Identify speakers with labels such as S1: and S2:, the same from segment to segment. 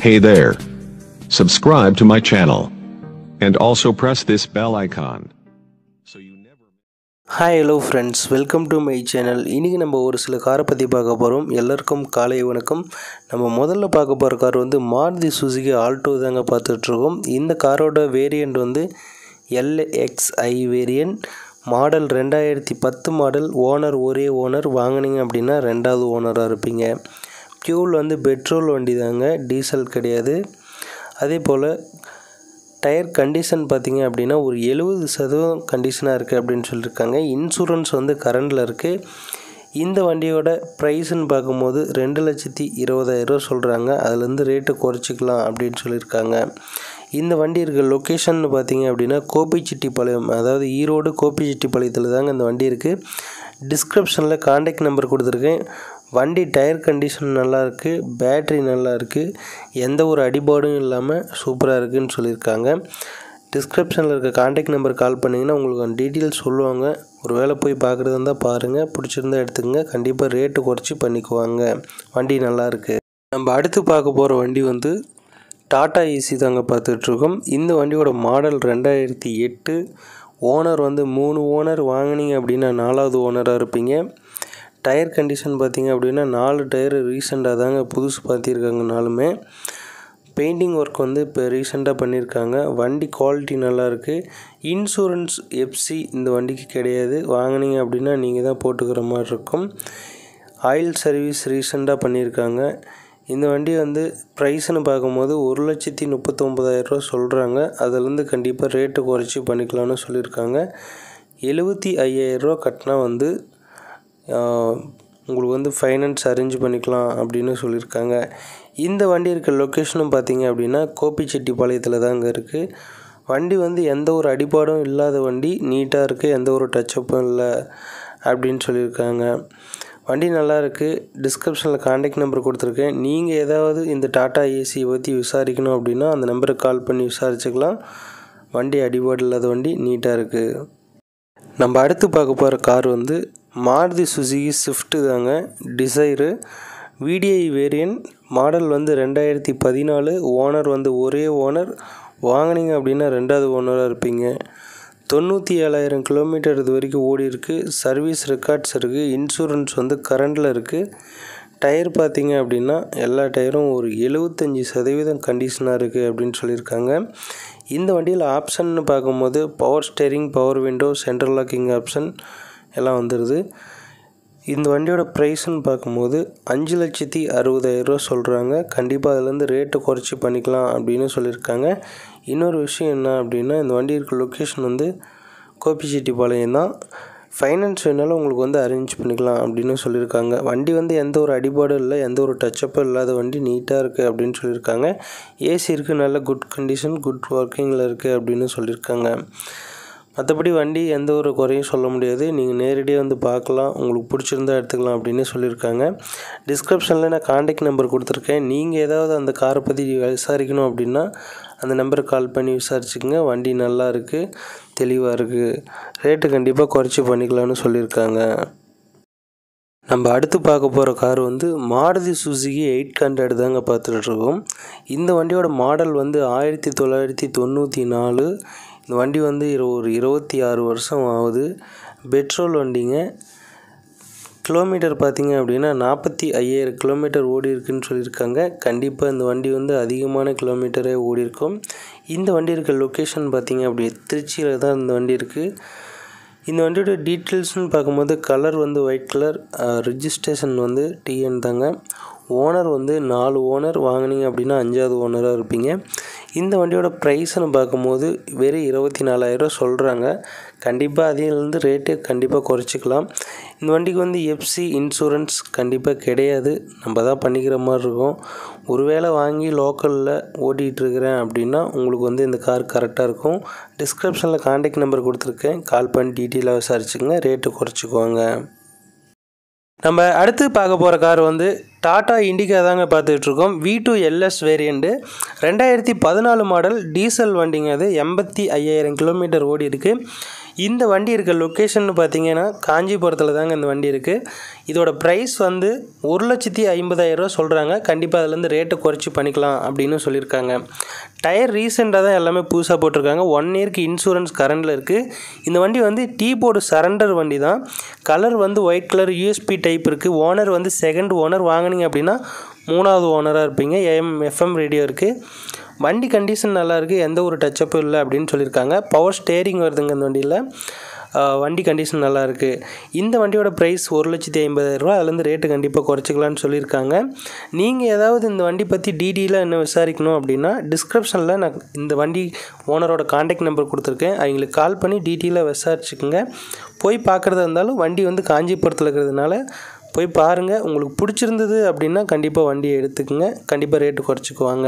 S1: Hey there. Subscribe to my channel. And also press this bell icon. So you never
S2: hi hello friends welcome to my channel இன்றைக்கி நம்ம ஒரு சில காரை பற்றி பார்க்க போகிறோம் எல்லாருக்கும் காலை வணக்கம் நம்ம முதல்ல பார்க்க போகிற கார் வந்து மாருதி சுசுகி ஆல்டோ தாங்க பார்த்துட்ருக்கோம் இந்த காரோட வேரியண்ட் வந்து எல்எக்ஸ்ஐ வேரியண்ட் மாடல் ரெண்டாயிரத்தி பத்து மாடல் ஓனர் ஒரே ஓனர் வாங்கினீங்க அப்படின்னா ரெண்டாவது ஓனராக இருப்பீங்க ஃபியூல் வந்து பெட்ரோல் வண்டி தாங்க டீசல் கிடையாது அதே போல் டயர் கண்டிஷன் பார்த்தீங்க அப்படின்னா ஒரு எழுபது சதவீதம் கண்டிஷனாக இருக்குது அப்படின்னு சொல்லியிருக்காங்க இன்சூரன்ஸ் வந்து கரண்டில் இருக்குது இந்த வண்டியோட ப்ரைஸ்ன்னு பார்க்கும்போது ரெண்டு லட்சத்தி இருபதாயிரரூவா சொல்கிறாங்க அதுலேருந்து ரேட்டை குறைச்சிக்கலாம் அப்படின்னு சொல்லியிருக்காங்க இந்த வண்டி இருக்க லொக்கேஷன் பார்த்தீங்க அப்படின்னா கோபிச்செட்டிப்பாளையம் அதாவது ஈரோடு கோபிச்செட்டிப்பாளையத்தில் தாங்க இந்த வண்டி இருக்குது டிஸ்கிரிப்ஷனில் காண்டாக்ட் நம்பர் கொடுத்துருக்கேன் வண்டி டயர் கண்டிஷன் நல்லா இருக்குது பேட்ரி நல்லா இருக்குது எந்த ஒரு அடிபாடும் இல்லாமல் சூப்பராக இருக்குதுன்னு சொல்லியிருக்காங்க டிஸ்கிரிப்ஷனில் இருக்க காண்டாக்ட் நம்பர் கால் பண்ணிங்கன்னா உங்களுக்கு டீட்டெயில்ஸ் சொல்லுவாங்க ஒரு வேளை போய் பார்க்குறது இருந்தால் பாருங்கள் பிடிச்சிருந்தா எடுத்துக்கங்க கண்டிப்பாக ரேட்டு குறைச்சி பண்ணிக்குவாங்க வண்டி நல்லா இருக்குது நம்ம அடுத்து பார்க்க போகிற வண்டி வந்து டாடா ஏசி தாங்க பார்த்துட்ருக்கோம் இந்த வண்டியோட மாடல் ரெண்டாயிரத்தி எட்டு ஓனர் வந்து மூணு ஓனர் வாங்கினீங்க அப்படின்னா நாலாவது ஓனராக இருப்பீங்க டயர் கண்டிஷன் பார்த்தீங்க அப்படின்னா நாலு டயர் ரீசெண்டாக தாங்க புதுசு பார்த்திருக்காங்க நாலுமே பெயிண்டிங் ஒர்க் வந்து இப்போ ரீசெண்டாக பண்ணியிருக்காங்க வண்டி குவாலிட்டி நல்லா இருக்குது இன்சூரன்ஸ் எஃப்சி இந்த வண்டிக்கு கிடையாது வாங்கினீங்க அப்படின்னா நீங்கள் தான் போட்டுக்கிற மாதிரி இருக்கும் ஆயில் சர்வீஸ் ரீசெண்டாக பண்ணியிருக்காங்க இந்த வண்டி வந்து ப்ரைஸ்னு பார்க்கும்போது ஒரு லட்சத்தி முப்பத்தொம்பதாயிரரூவா சொல்கிறாங்க அதுலேருந்து கண்டிப்பாக ரேட்டு குறைச்சி பண்ணிக்கலாம்னு சொல்லியிருக்காங்க எழுபத்தி ஐயாயிரரூவா கட்டினா வந்து ஆஹ், உங்களுக்கு வந்து ஃபைனான்ஸ் அரேஞ்ச் பண்ணிக்கலாம் அப்படின்னு சொல்லியிருக்காங்க இந்த வண்டி இருக்க லொக்கேஷனும் பார்த்தீங்க அப்படின்னா கோபிச்செட்டிப்பாளையத்தில் தாங்க இருக்குது வண்டி வந்து எந்த ஒரு அடிபாடும் இல்லாத வண்டி நீட்டாக இருக்குது எந்த ஒரு டச்சப்பும் இல்லை அப்படின்னு சொல்லியிருக்காங்க வண்டி நல்லா இருக்குது டிஸ்கிரிப்ஷனில் காண்டாக்ட் நம்பர் கொடுத்துருக்கேன் நீங்கள் ஏதாவது இந்த டாட்டா ஏசியை பற்றி விசாரிக்கணும் அப்படின்னா அந்த நம்பருக்கு கால் பண்ணி விசாரிச்சுக்கலாம் வண்டி அடிபாடு இல்லாத வண்டி நீட்டாக இருக்குது நம்ம அடுத்து பார்க்க போகிற கார் வந்து மாருதி சுசுகி ஸ்விஃப்ட்டு தாங்க டிசைரு விடிஐ வேரியன்ட் மாடல் வந்து ரெண்டாயிரத்தி பதினாலு ஓனர் வந்து ஒரே ஓனர் வாங்கினீங்க அப்படின்னா ரெண்டாவது ஓனராக இருப்பீங்க தொண்ணூற்றி ஏழாயிரம் கிலோமீட்டர் இது வரைக்கும் ஓடி இருக்கு சர்வீஸ் ரெக்கார்ட்ஸ் இருக்குது இன்சூரன்ஸ் வந்து கரண்டில் இருக்குது டயர் பார்த்தீங்க அப்படின்னா எல்லா டயரும் ஒரு எழுபத்தஞ்சி சதவீதம் கண்டிஷனாக இருக்குது அப்படின்னு சொல்லியிருக்காங்க இந்த வண்டியில் ஆப்ஷன்னு பார்க்கும்போது power steering power window central locking option எல்லாம் வந்துடுது இந்த வண்டியோட ப்ரைஸ்ன்னு பார்க்கும்போது அஞ்சு லட்சத்தி அறுபதாயிரரூவா சொல்கிறாங்க கண்டிப்பாக அதுலேருந்து ரேட்டு குறைச்சி பண்ணிக்கலாம் அப்படின்னு சொல்லியிருக்காங்க இன்னொரு விஷயம் என்ன அப்படின்னா இந்த வண்டி இருக்க லொக்கேஷன் வந்து கோபிச்செட்டிப்பாளையம் தான் ஃபைனான்ஸ் வேணாலும் உங்களுக்கு வந்து அரேஞ்ச் பண்ணிக்கலாம் அப்படின்னு சொல்லியிருக்காங்க வண்டி வந்து எந்த ஒரு அடிபாடும் இல்லை எந்த ஒரு டச்சப்பும் இல்லாத வண்டி நீட்டாக இருக்குது அப்படின்னு சொல்லியிருக்காங்க ஏசி இருக்குது நல்ல குட் கண்டிஷன் குட் ஒர்க்கிங்கில் இருக்குது அப்படின்னு சொல்லியிருக்காங்க மற்றபடி வண்டி எந்த ஒரு குறையும் சொல்ல முடியாது நீங்கள் நேரடியாக வந்து பார்க்கலாம் உங்களுக்கு பிடிச்சிருந்தா எடுத்துக்கலாம் அப்படின்னு சொல்லியிருக்காங்க டிஸ்கிரிப்ஷனில் நான் காண்டாக்ட் நம்பர் கொடுத்துருக்கேன் நீங்கள் ஏதாவது அந்த காரை பற்றி விசாரிக்கணும் அப்படின்னா அந்த நம்பருக்கு கால் பண்ணி விசாரிச்சுக்கோங்க வண்டி நல்லா இருக்குது தெளிவாக இருக்குது ரேட்டு கண்டிப்பாக குறைச்சி பண்ணிக்கலாம்னு சொல்லியிருக்காங்க நம்ம அடுத்து பார்க்க போகிற கார் வந்து மாருதி சுசுகி எயிட் ஹண்ட்ரட் தாங்க பார்த்துட்டு இருக்கோம் இந்த வண்டியோட மாடல் வந்து ஆயிரத்தி தொள்ளாயிரத்தி தொண்ணூற்றி நாலு இந்த வண்டி வந்து இரு- ஒரு இருபத்தி ஆறு வருஷம் ஆகுது பெட்ரோல் வண்டிங்க கிலோமீட்டர் பார்த்தீங்க அப்படின்னா நாற்பத்தி ஐயாயிரம் கிலோமீட்டர் ஓடி இருக்குன்னு சொல்லியிருக்காங்க கண்டிப்பாக இந்த வண்டி வந்து அதிகமான கிலோமீட்டரே ஓடி இருக்கும் இந்த வண்டி இருக்க லொக்கேஷன் பார்த்தீங்க அப்படி திருச்சியில் தான் இந்த வண்டி இருக்குது இந்த வண்டியோட டீட்டெயில்ஸ்னு பார்க்கும்போது கலர் வந்து ஒயிட் கலர் ரிஜிஸ்ட்ரேஷன் வந்து டிஎன் தாங்க ஓனர் வந்து நாலு ஓனர் வாங்குனீங்க அப்படின்னா அஞ்சாவது ஓனராக இருப்பீங்க இந்த வண்டியோட ப்ரைஸ்னு பார்க்கும்போது வெறும் இருபத்தி நாலாயிரம் சொல்கிறாங்க கண்டிப்பாக அதிலிருந்து ரேட்டு கண்டிப்பாக குறைச்சிக்கலாம் இந்த வண்டிக்கு வந்து எஃப்சி இன்சூரன்ஸ் கண்டிப்பாக கிடையாது நம்ம தான் பண்ணிக்கிற மாதிரி இருக்கும் ஒருவேளை வாங்கி லோக்கலில் ஓட்டிகிட்டு இருக்கிறேன் அப்படின்னா உங்களுக்கு வந்து இந்த கார் கரெக்டாக இருக்கும் டிஸ்கிரிப்ஷனில் காண்டாக்ட் நம்பர் கொடுத்துருக்கேன் கால் பண்ணி டீட்டெயிலாக விசாரிச்சுக்கோங்க ரேட்டு குறைச்சிக்குவாங்க நம்ம அடுத்து பார்க்க போகிற கார் வந்து டாடா இண்டிகா தாங்க பார்த்துட்ருக்கோம் வி டூ எல்எஸ் வேரியண்ட்டு ரெண்டாயிரத்தி பதினாலு மாடல் டீசல் வண்டிங்க அது எண்பத்தி ஐயாயிரம் கிலோமீட்டர் ஓடி இருக்குது இந்த வண்டி இருக்க லொக்கேஷன் பார்த்தீங்கன்னா காஞ்சிபுரத்தில் தாங்க இந்த வண்டி இருக்குது இதோட ப்ரைஸ் வந்து ஒரு லட்சத்தி ஐம்பதாயிரரூவா சொல்கிறாங்க கண்டிப்பாக அதுலேருந்து ரேட்டை குறைச்சி பண்ணிக்கலாம் அப்படின்னு சொல்லியிருக்காங்க டயர் ரீசெண்டாக தான் எல்லாமே புதுசாக போட்டிருக்காங்க ஒன் இயர்க்கு இன்சூரன்ஸ் கரண்டில் இருக்குது இந்த வண்டி வந்து டீ போர்டு சரண்டர் வண்டி தான் கலர் வந்து ஒயிட் கலர் யூஎஸ்பி டைப் இருக்குது ஓனர் வந்து செகண்ட் ஓனர் வாங்கினீங்க அப்படின்னா மூணாவது ஓனராக இருப்பீங்க ஏஎம் எஃப்எம் ரேடியோ இருக்குது வண்டி கண்டிஷன் நல்லா இருக்குது எந்த ஒரு டச்சப்பும் இல்லை அப்படின்னு சொல்லியிருக்காங்க பவர் ஸ்டேரிங் வருதுங்க இந்த வண்டியில் ஆஹ் வண்டி கண்டிஷன் நல்லா இருக்குது இந்த வண்டியோட ப்ரைஸ் ஒரு லட்சத்தி ஐம்பதாயிரரூவா அதுலேருந்து ரேட்டு கண்டிப்பாக குறைச்சிக்கலான்னு சொல்லியிருக்காங்க நீங்கள் ஏதாவது இந்த வண்டி பற்றி டீட்டெயிலாக என்ன விசாரிக்கணும் அப்படின்னா டிஸ்கிரிப்ஷனில் நான் இந்த வண்டி ஓனரோட காண்டாக்ட் நம்பர் கொடுத்துருக்கேன் அவங்களுக்கு கால் பண்ணி டீட்டெயிலாக விசாரிச்சுக்குங்க போய் பார்க்குறதா இருந்தாலும் வண்டி வந்து காஞ்சிபுரத்தில் இருக்கிறதுனால போய் பாருங்கள் உங்களுக்கு பிடிச்சிருந்தது அப்படின்னா கண்டிப்பாக வண்டியை எடுத்துக்கோங்க கண்டிப்பாக ரேட்டு குறைச்சிக்குவாங்க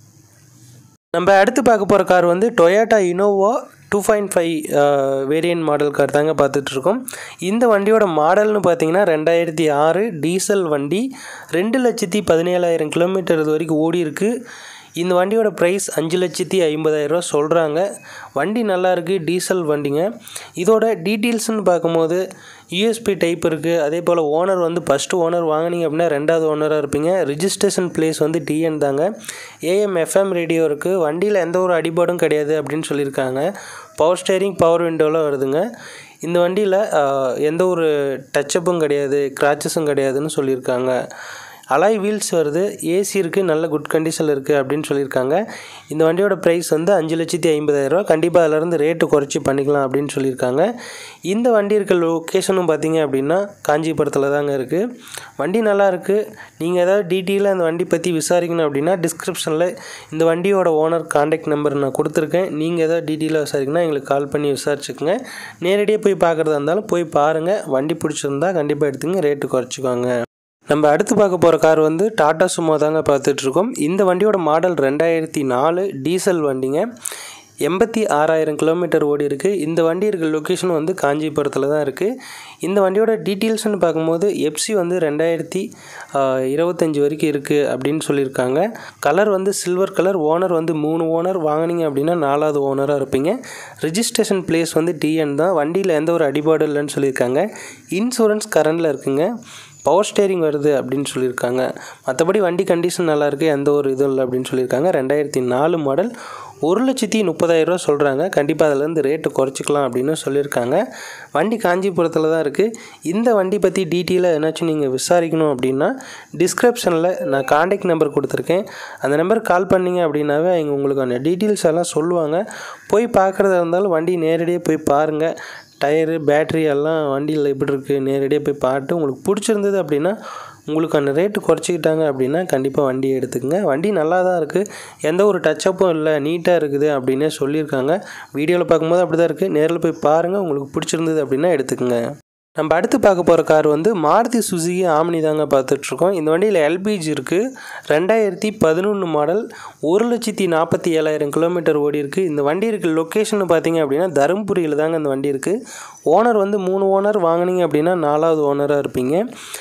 S2: நம்ம அடுத்து பார்க்க போகிற கார் வந்து Toyota Innova two point five variant model car தாங்க பார்த்துட்ருக்கோம் இந்த வண்டியோட மாடல்னு பார்த்தீங்கன்னா ரெண்டாயிரத்தி ஆறு டீசல் வண்டி ரெண்டு லட்சத்தி பதினேழாயிரம் கிலோமீட்டர் இது வரைக்கும் ஓடி இருக்கு இந்த வண்டியோட ப்ரைஸ் அஞ்சு லட்சத்தி ஐம்பதாயிரரூவா சொல்கிறாங்க வண்டி நல்லா இருக்குது டீசல் வண்டிங்க இதோட டீட்டெயில்ஸ்னு பார்க்கும்போது யூஎஸ்பி டைப் இருக்குது அதே போல் ஓனர் வந்து ஃபஸ்ட்டு ஓனர் வாங்கினீங்க அப்படின்னா ரெண்டாவது ஓனராக இருப்பீங்க ரிஜிஸ்ட்ரேஷன் பிளேஸ் வந்து டிஎன் தாங்க ஏஎம் எஃப்எம் ரேடியோ இருக்குது வண்டியில் எந்த ஒரு அடிபாடும் கிடையாது அப்படின்னு சொல்லியிருக்காங்க பவர் ஸ்டேரிங் பவர் விண்டோலாம் வருதுங்க இந்த வண்டியில் ஆஹ், எந்த ஒரு டச்சப்பும் கிடையாது கிராச்சஸும் கிடையாதுன்னு சொல்லியிருக்காங்க அலாய் வீல்ஸ் வருது ஏசி இருக்குது நல்ல குட் கண்டிஷனில் இருக்குது அப்படின்னு சொல்லியிருக்காங்க இந்த வண்டியோட ப்ரைஸ் வந்து அஞ்சு லட்சத்தி ஐம்பதாயிரரூவா கண்டிப்பாக அதிலேருந்து ரேட்டு குறைச்சி பண்ணிக்கலாம் அப்படின்னு சொல்லியிருக்காங்க இந்த வண்டி இருக்க லொக்கேஷனும் பார்த்தீங்க அப்படின்னா காஞ்சிபுரத்தில் தாங்க இருக்குது வண்டி நல்லா இருக்குது நீங்கள் ஏதாவது டீட்டெயிலாக அந்த வண்டி பற்றி விசாரிக்கணும் அப்படின்னா டிஸ்கிரிப்ஷனில் இந்த வண்டியோட ஓனர் காண்டாக்ட் நம்பர் நான் கொடுத்துருக்கேன் நீங்கள் ஏதாவது டீட்டெயிலாக விசாரிக்கணும்னா எங்களுக்கு கால் பண்ணி விசாரிச்சுக்கோங்க நேரடியாக போய் பார்க்குறதா இருந்தாலும் போய் பாருங்கள் வண்டி பிடிச்சிருந்தா கண்டிப்பாக எடுத்துங்க ரேட்டு குறைச்சிக்கோங்க நம்ம அடுத்து பார்க்க போகிற கார் வந்து டாடா சுமோ தாங்க பார்த்துட்ருக்கோம் இந்த வண்டியோட மாடல் ரெண்டாயிரத்தி நாலு டீசல் வண்டிங்க எண்பத்தி ஆறாயிரம் கிலோமீட்டர் ஓடி இருக்குது இந்த வண்டி இருக்க லொக்கேஷன் வந்து காஞ்சிபுரத்தில் தான் இருக்குது இந்த வண்டியோட டீட்டெயில்ஸ்னு பார்க்கும்போது எப்சி வந்து ரெண்டாயிரத்தி இருபத்தஞ்சி வரைக்கும் இருக்குது அப்படின்னு சொல்லியிருக்காங்க கலர் வந்து சில்வர் கலர் ஓனர் வந்து மூணு ஓனர் வாங்கினீங்க அப்படின்னா நாலாவது ஓனராக இருப்பீங்க ரிஜிஸ்ட்ரேஷன் பிளேஸ் வந்து டிஎன் தான் வண்டியில் எந்த ஒரு அடிபாடும் இல்லைன்னு சொல்லியிருக்காங்க இன்சூரன்ஸ் கரண்டில் இருக்குங்க பவர் ஸ்டேரிங் வருது அப்படின்னு சொல்லியிருக்காங்க மற்றபடி வண்டி கண்டிஷன் நல்லா இருக்குது எந்த ஒரு இதுவும் இல்லை அப்படின்னு சொல்லியிருக்காங்க ரெண்டாயிரத்தி நாலு மாடல் ஒரு லட்சத்தி முப்பதாயிரரூவா சொல்கிறாங்க கண்டிப்பாக அதுலேருந்து ரேட்டு குறைச்சிக்கலாம் அப்படின்னு சொல்லியிருக்காங்க வண்டி காஞ்சிபுரத்தில் தான் இருக்குது இந்த வண்டி பற்றி டீட்டெயிலாக ஏதாச்சும் நீங்கள் விசாரிக்கணும் அப்படின்னா டிஸ்கிரிப்ஷனில் நான் காண்டாக்ட் நம்பர் கொடுத்துருக்கேன் அந்த நம்பருக்கு கால் பண்ணீங்க அப்படின்னாவே அவங்க உங்களுக்கு அந்த டீட்டெயில்ஸ் எல்லாம் சொல்லுவாங்க போய் பார்க்குறதா இருந்தாலும் வண்டி நேரடியாக போய் பாருங்கள் டயரு பேட்ரி எல்லாம் வண்டியில் எப்படி இருக்குது நேரடியாக போய் பார்த்து உங்களுக்கு பிடிச்சிருந்தது அப்படின்னா உங்களுக்கு அந்த ரேட்டு குறைச்சிக்கிட்டாங்க அப்படின்னா கண்டிப்பாக வண்டி எடுத்துக்கங்க வண்டி நல்லா தான் இருக்குது எந்த ஒரு டச்சப்பும் இல்லை நீட்டாக இருக்குது அப்படின்னே சொல்லியிருக்காங்க வீடியோவில் பார்க்கும்போது அப்படி தான் இருக்குது நேரில் போய் பாருங்கள் உங்களுக்கு பிடிச்சிருந்தது அப்படின்னா எடுத்துக்கங்க நம்ம அடுத்து பார்க்க போகிற கார் வந்து மாருதி சுசுகி ஆம்னி தாங்க பார்த்துட்ருக்கோம் இந்த வண்டியில் எல்பிஜி இருக்குது ரெண்டாயிரத்தி பதினொன்று மாடல் ஒரு லட்சத்தி நாற்பத்தி ஏழாயிரம் கிலோமீட்டர் ஓடி இருக்குது இந்த வண்டி இருக்க லொக்கேஷன் பார்த்தீங்க அப்படின்னா தருமபுரியில் தாங்க இந்த வண்டி இருக்குது ஓனர் வந்து மூணு ஓனர் வாங்கினீங்க அப்படின்னா நாலாவது ஓனராக இருப்பீங்க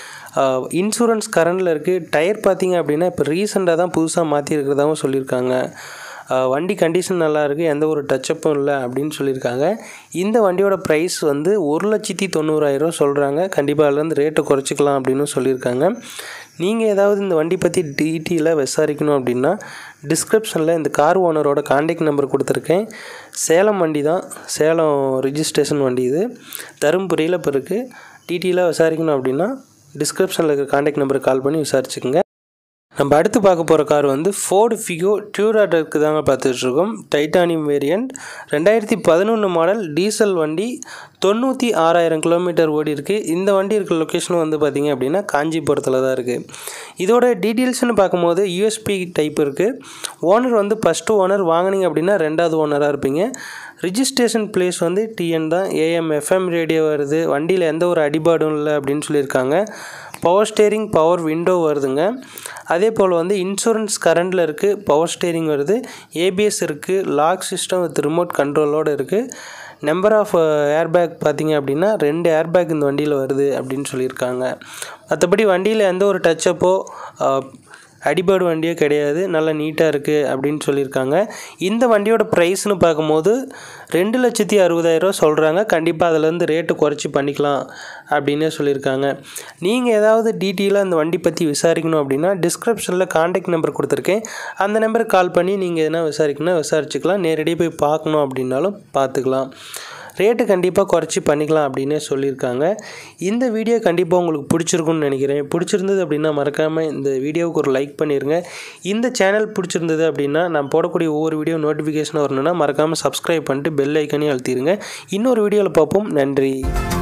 S2: இன்சூரன்ஸ் கரண்டில் இருக்குது டயர் பார்த்தீங்க அப்படின்னா இப்போ ரீசெண்டாக தான் புதுசாக மாற்றிருக்கிறதாகவும் சொல்லியிருக்காங்க ஆஹ் வண்டி கண்டிஷன் நல்லா இருக்குது எந்த ஒரு டச்சப்பும் இல்லை அப்படின்னு சொல்லியிருக்காங்க இந்த வண்டியோட ப்ரைஸ் வந்து ஒரு லட்சத்தி தொண்ணூறாயிரம் சொல்கிறாங்க கண்டிப்பாக அதுலேருந்து ரேட்டை குறைச்சிக்கலாம் அப்படின்னு சொல்லியிருக்காங்க நீங்கள் ஏதாவது இந்த வண்டி பற்றி டீட்டெயிலாக விசாரிக்கணும் அப்படின்னா டிஸ்கிரிப்ஷனில் இந்த கார் ஓனரோட காண்டாக்ட் நம்பர் கொடுத்துருக்கேன் சேலம் வண்டி தான் சேலம் ரிஜிஸ்ட்ரேஷன் வண்டி இது தருமபுரியில் இப்போ இருக்குது டீட்டெயிலாக விசாரிக்கணும் அப்படின்னா டிஸ்கிரிப்ஷனில் இருக்கிற காண்டாக்ட் நம்பருக்கு கால் பண்ணி விசாரிச்சுக்கோங்க நம்ம அடுத்து பார்க்க போகிற கார் வந்து ஃபோர்டு ஃபிகோ டியூராடருக்கு தாங்க பார்த்துட்ருக்கோம் டைட்டானியம் வேரியண்ட் ரெண்டாயிரத்தி பதினொன்று மாடல் டீசல் வண்டி தொண்ணூற்றி ஆறாயிரம் கிலோமீட்டர் ஓடி இருக்குது இந்த வண்டி இருக்கிற லொக்கேஷன் வந்து பார்த்திங்க அப்படின்னா காஞ்சிபுரத்தில் தான் இருக்குது இதோட டீட்டெயில்ஸ்னு பார்க்கும்போது யூஎஸ்பி டைப் இருக்குது ஓனர் வந்து ஃபஸ்ட்டு ஓனர் வாங்கினீங்க அப்படின்னா ரெண்டாவது ஓனராக இருப்பீங்க ரிஜிஸ்ட்ரேஷன் பிளேஸ் வந்து டிஎன் தான் ஏஎம் எஃப்எம் ரேடியோ வருது வண்டியில் எந்த ஒரு அடிபாடும் இல்லை அப்படின்னு சொல்லியிருக்காங்க பவர் ஸ்டேரிங் பவர் விண்டோ வருதுங்க அதே போல் வந்து இன்சூரன்ஸ் கரண்டில் இருக்குது பவர் ஸ்டேரிங் வருது ஏபிஎஸ் இருக்குது லாக் சிஸ்டம் வித் ரிமோட் கண்ட்ரோலோடு இருக்குது நம்பர் ஆஃப் ஏர்பேக் பார்த்தீங்க அப்படின்னா ரெண்டு ஏர்பேக் இந்த வண்டியில் வருது அப்படின்னு சொல்லியிருக்காங்க மற்றபடி வண்டியில் எந்த ஒரு டச்சப்போ அடிபாடு வண்டியே கிடையாது நல்லா நீட்டாக இருக்குது அப்படின்னு சொல்லியிருக்காங்க இந்த வண்டியோட ப்ரைஸ்னு பார்க்கும்போது ரெண்டு லட்சத்தி அறுபதாயிரரூவா சொல்கிறாங்க கண்டிப்பாக அதிலேருந்து ரேட்டு குறைச்சி பண்ணிக்கலாம் அப்படின்னே சொல்லியிருக்காங்க நீங்கள் ஏதாவது டீட்டெயிலாக அந்த வண்டி பற்றி விசாரிக்கணும் அப்படின்னா டிஸ்கிரிப்ஷனில் காண்டாக்ட் நம்பர் கொடுத்துருக்கேன் அந்த நம்பருக்கு கால் பண்ணி நீங்கள் எதனா விசாரிக்கணும் விசாரிச்சுக்கலாம் நேரடியாக போய் பார்க்கணும் அப்படின்னாலும் பார்த்துக்கலாம் ரேட்டு கண்டிப்பாக குறைச்சி பண்ணிக்கலாம் அப்படின்னே சொல்லியிருக்காங்க இந்த வீடியோ கண்டிப்பாக உங்களுக்கு பிடிச்சிருக்குன்னு நினைக்கிறேன் பிடிச்சிருந்தது அப்படின்னா மறக்காமல் இந்த வீடியோவுக்கு ஒரு லைக் பண்ணிடுங்க இந்த சேனல் பிடிச்சிருந்தது அப்படின்னா நான் போடக்கூடிய ஒவ்வொரு வீடியோ நோட்டிஃபிகேஷன் வரணும்னா மறக்காமல் சப்ஸ்கிரைப் பண்ணிட்டு பெல் ஐக்கனையும் அழுத்திடுங்க இன்னொரு வீடியோவில் பார்ப்போம் நன்றி